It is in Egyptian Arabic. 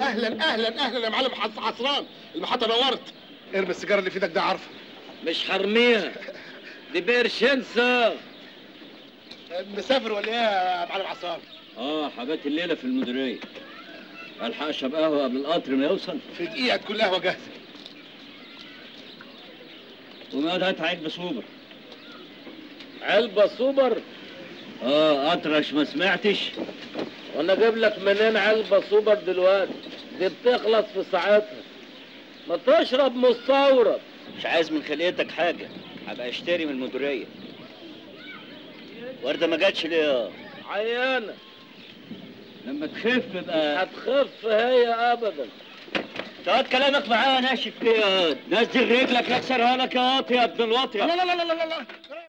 اهلا اهلا اهلا يا معلم حص- عصران المحطه نورت ارمي السيجاره اللي في ايدك ده عارفه مش حرميها دي بيرشنسة مسافر ولا ايه يا معلم عصران اه حبات الليلة في المديرية الحق اشرب قهوة قبل القطر ما يوصل في دقيقه تكون القهوه جاهزه وما هات علبة سوبر علبة سوبر اه اطرش ما سمعتش وانا جايب لك منين علبة سوبر دلوقتي دي بتخلص في ساعتها ما تشرب مستورد مش عايز من خلقتك حاجة هبقى اشتري من المديرية وردة ما جاتش ليه عيانة لما تخف بقى هتخف هي ابدا تقعد كلامك معايا ناشف ليه نزل رجلك اكسرها لك يا واطي يا ابن الواطية لا لا لا لا لا لا